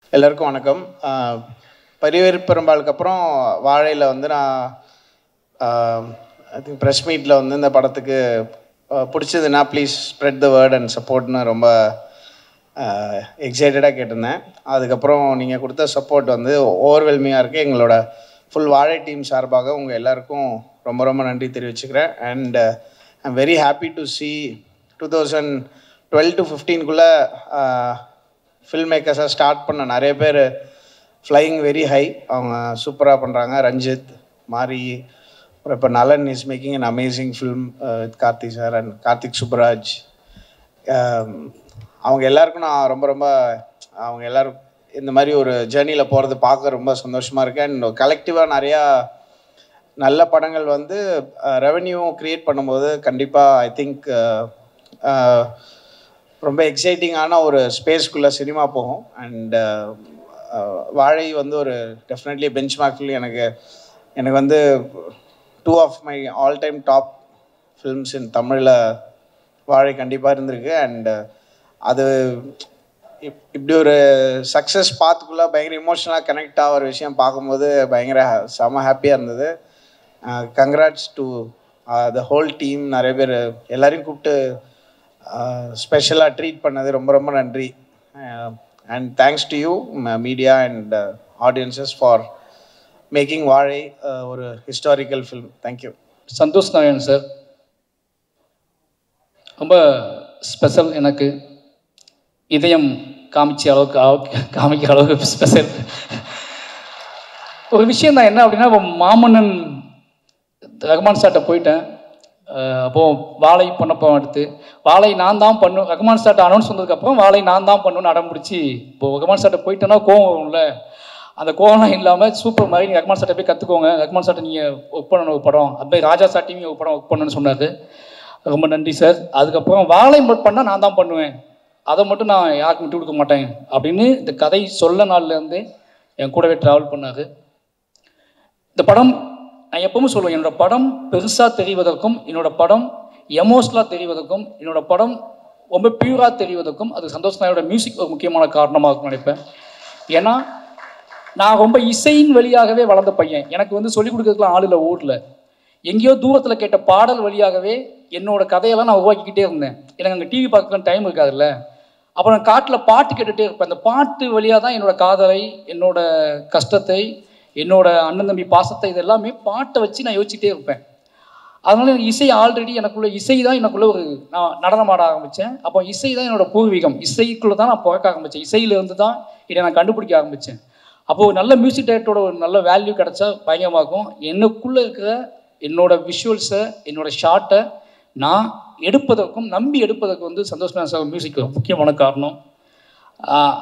எல்லாருக்கும் வணக்கம் ஆஹ் பரிவேறு பெரும்பாலுக்கு அப்புறம் வாழையில் வந்து நான் ஐ திங்க் ப்ரெஸ் மீட்டில் வந்து இந்த படத்துக்கு ஆஹ் பிடிச்சதுன்னா please spread the word and சப்போர்ட்னு ரொம்ப எக்ஸைட்டடாக கேட்டிருந்தேன் அதுக்கப்புறம் நீங்கள் கொடுத்த சப்போர்ட் வந்து ஓவர்வெல்மிங்காக இருக்குது எங்களோட ஃபுல் வாழை டீம் சார்பாக உங்கள் எல்லாருக்கும் ரொம்ப ரொம்ப நன்றி தெரிவிச்சுக்கிறேன் and I'm very happy to see two thousand twelve to ஃபிஃப்டீன்குள்ளே ஃபில்ம் மேக்கர்ஸாக ஸ்டார்ட் பண்ண நிறைய பேர் ஃப்ளையிங் வெரி ஹை அவங்க சூப்பராக பண்ணுறாங்க ரஞ்சித் மாரி அப்புறம் இப்போ Nalan is making an amazing film with Karthik sir and Karthik Subbaraj அவங்க எல்லாருக்கும் நான் ரொம்ப ரொம்ப அவங்க எல்லாரும் இந்த மாதிரி ஒரு ஜேர்னியில் போகிறது பார்க்க ரொம்ப சந்தோஷமாக இருக்கேன் அண்ட் கலெக்டிவாக நிறையா நல்ல படங்கள் வந்து ரெவென்யூ க்ரியேட் பண்ணும்போது கண்டிப்பாக ஐ திங்க் ரொம்ப எக்ஸைட்டிங்கான ஒரு ஸ்பேஸ்க்குள்ளே சினிமா போகும் அண்ட் வாழை வந்து ஒரு டெஃபினெட்லி பெஞ்ச் மார்க்கில் எனக்கு எனக்கு வந்து two of my all time top films in தமிழில் வாழை கண்டிப்பாக இருந்திருக்கு அண்ட் அது இப் இப்படி ஒரு சக்ஸஸ் பாத்துக்குள்ளே பயங்கர இமோஷனலாக கனெக்ட் ஆகிற விஷயம் பார்க்கும்போது பயங்கர ha- செம ஹாப்பியாக இருந்தது congrats to the whole team நிறைய பேர் எல்லாரையும் கூப்பிட்டு ஸ்பெஷலாக ட்ரீட் பண்ணது ரொம்ப ரொம்ப நன்றி and thanks to you media and audiences for making Vaazhai uh, ஒரு historical film thank you Santhosh Narayan sir ரொம்ப ஸ்பெஷல் எனக்கு இதயம் காமிச்ச அளவுக்கு அளவுக்கு காமிக்கிற அளவுக்கு ஸ்பெஷல் ஒரு விஷயம் தான் என்ன அப்படின்னா இப்போ மாமன்னன் ரகுமான் சார்ட்ட போயிட்டேன் அஹ் அப்போ வாழை பண்ணப்போ எடுத்து வாழை நான் தான் பண்ணு ரகுமான் சார்ட்ட அனௌன்ஸ் வந்ததுக்கப்புறம் வாழை நான் தான் பண்ணுன்னு அடம் பிடிச்சி இப்போ ரகுமான் சார்ட்ட போயிட்டேன்னா கோவம் வரும்ல அந்த கோவம்லாம் இல்லாமல் சூப்பர் மாதிரி நீங்கள் ரகுமான் சார்ட்ட போய் கற்றுக்கோங்க ரகுமான் சார்ட்ட நீங்கள் ஒர்க் பண்ணணும் ஒரு படம் அப்படியே ராஜா சார்ட்டையும் ஒரு படம் ஒர்க் பண்ணணும்னு சொன்னார் ரொம்ப நன்றி சார் அதுக்கப்புறம் வாழை மட்டும் பண்ணால் நான் தான் பண்ணுவேன் அதை மட்டும் நான் யாருக்கும் விட்டு கொடுக்க மாட்டேன் அப்படின்னு இந்த கதை சொல்ல நாள்லேருந்து என் கூடவே ட்ராவல் பண்ணார் இந்த படம் நான் எப்பவும் சொல்லுவேன் என்னோட படம் பெருசாக தெரிவதற்கும் என்னோட படம் எமோஷ்னலாக தெரிவதற்கும் என்னோட படம் ரொம்ப பியூராக தெரிவதற்கும் அது சந்தோஷ் நாயோட மியூசிக் ஒரு முக்கியமான காரணமாக இருக்கும்னு நினைப்பேன் ஏன்னா நான் ரொம்ப இசையின் வழியாகவே வளர்ந்த பையன் எனக்கு வந்து சொல்லிக் கொடுக்கறதுக்குலாம் ஆள் இல்லை ஊரில் எங்கேயோ தூரத்தில் கேட்ட பாடல் வழியாகவே என்னோட கதையெல்லாம் நான் உருவாக்கிக்கிட்டே இருந்தேன் எனக்கு அங்கே டிவி பார்க்க டைம் இருக்காதுல்ல அப்போ நான் காட்டில் பாட்டு கேட்டுகிட்டே இருப்பேன் அந்த பாட்டு வழியாக தான் என்னோட காதலை என்னோட கஷ்டத்தை என்னோட அண்ணன் தம்பி பாசத்தை இது எல்லாமே பாட்டை வச்சு நான் யோசிச்சுட்டே இருப்பேன் அதனால எனக்கு இசை ஆல்ரெடி எனக்குள்ள இசை தான் எனக்குள்ள ஒரு நான் நடனம் ஆட ஆரம்பித்தேன் அப்போ இசை தான் என்னோட பூர்வீகம் இசைக்குள்ளே தான் நான் பிறக்க ஆரம்பித்தேன் இசையிலேருந்து தான் இதை நான் கண்டுபிடிக்க ஆரம்பித்தேன் அப்போது ஒரு நல்ல மியூசிக் டைரக்டரோட ஒரு நல்ல வேல்யூ கிடச்சா பயங்கரமாக இருக்கும் எனக்குள்ளே இருக்கிற என்னோட விஷுவல்ஸை என்னோட ஷார்ட்டை நான் எடுப்பதற்கும் நம்பி எடுப்பதற்கு வந்து சந்தோஷ் சார் மியூசிக் முக்கியமான காரணம் ஆஹ்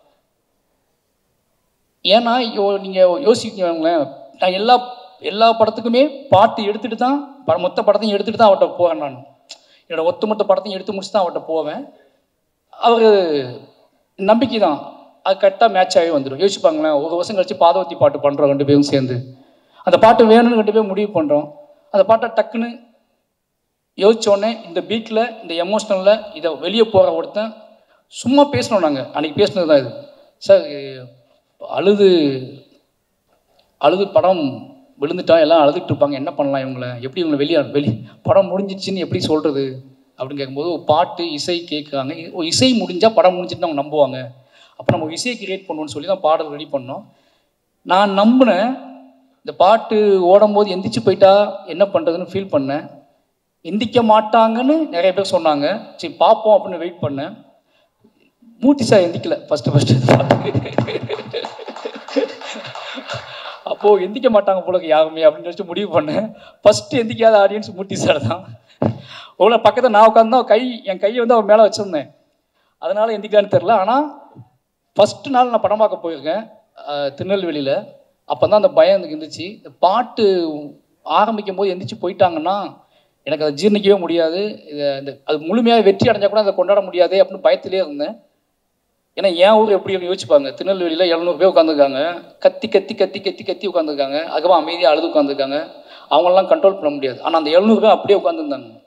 ஏன்னா யோ நீங்கள் யோசிக்கங்களேன் நான் எல்லா எல்லா படத்துக்குமே பாட்டு எடுத்துகிட்டு தான் ப மொத்த படத்தையும் எடுத்துகிட்டு தான் அவர்கிட்ட போவேன் நான் என்னோட ஒட்டுமொத்த படத்தையும் எடுத்து முடிச்சு தான் அவர்கிட்ட போவேன் அவர் நம்பிக்கை தான் அது கரெக்டாக மேட்ச் ஆகி வந்துடும் யோசிப்பாங்களேன் ஒரு வருஷம் கழிச்சு பாதவத்தி பாட்டு பண்ணுறோம் ரெண்டு பேரும் சேர்ந்து அந்த பாட்டு வேணும்னு ரெண்டு பேரும் முடிவு பண்ணுறோம் அந்த பாட்டை டக்குன்னு யோசிச்சோடனே இந்த பீட்டில் இந்த எமோஷ்னலில் இதை வெளியே போகிற ஒருத்தன் சும்மா பேசணும் நாங்கள் அன்றைக்கி பேசினது தான் இது சார் அழுது அழுது படம் விழுந்துட்டா எல்லாம் அழுதுட்டு இருப்பாங்க என்ன பண்ணலாம் இவங்கள எப்படி இவங்களை வெளியே வெளி படம் முடிஞ்சிச்சுன்னு எப்படி சொல்கிறது அப்படின்னு கேட்கும்போது ஒரு பாட்டு இசை கேட்குறாங்க ஒரு இசை முடிஞ்சால் படம் முடிஞ்சிட்டு அவங்க நம்புவாங்க அப்போ நம்ம ஒரு இசையை கிரியேட் பண்ணுவோம்னு சொல்லி தான் பாடல் ரெடி பண்ணோம் நான் நம்பினேன் இந்த பாட்டு ஓடும்போது எந்திரிச்சு போயிட்டா என்ன பண்ணுறதுன்னு ஃபீல் பண்ணேன் எந்திக்க மாட்டாங்கன்னு நிறைய பேர் சொன்னாங்க சரி பார்ப்போம் அப்படின்னு வெயிட் பண்ணேன் மூர்த்தி சார் எந்திக்கல ஃபஸ்ட்டு ஃபஸ்ட்டு அப்போது எந்திக்க மாட்டாங்க போல இருக்கு யாருமே அப்படின்னு நினச்சி முடிவு பண்ணேன் ஃபஸ்ட்டு எந்திக்காத ஆடியன்ஸ் மூர்த்தி சார் தான் அவ்வளோ பக்கத்தில் நான் உட்காந்து கை என் கையை வந்து அவர் மேலே வச்சுருந்தேன் அதனால் எந்திக்கலான்னு தெரில ஆனால் ஃபஸ்ட்டு நாள் நான் படம் பார்க்க போயிருக்கேன் அஹ், திருநெல்வேலியில் அப்போ தான் அந்த பயம் எனக்கு இருந்துச்சு இந்த பாட்டு ஆரம்பிக்கும் போது எந்திரிச்சு போயிட்டாங்கன்னா எனக்கு அதை ஜீர்ணிக்கவே முடியாது இதை இந்த அது முழுமையாக வெற்றி அடைஞ்சால் கூட அதை கொண்டாட முடியாது அப்படின்னு பயத்திலே இருந்தேன் ஏன்னா என் ஊர் எப்படி இருக்குன்னு யோசிப்பாங்க திருநெல்வேலியில் எழுநூறு பேர் உட்காந்துருக்காங்க கத்தி கத்தி கத்தி கத்தி கத்தி உட்காந்துருக்காங்க அதுக்கப்புறம் அமைதியாக அழுது உட்காந்துருக்காங்க அவங்களெல்லாம் கண்ட்ரோல் பண்ண முடியாது ஆனால் அந்த எழுநூறு பேர் அப்படியே உட்காந்துருந்தாங்க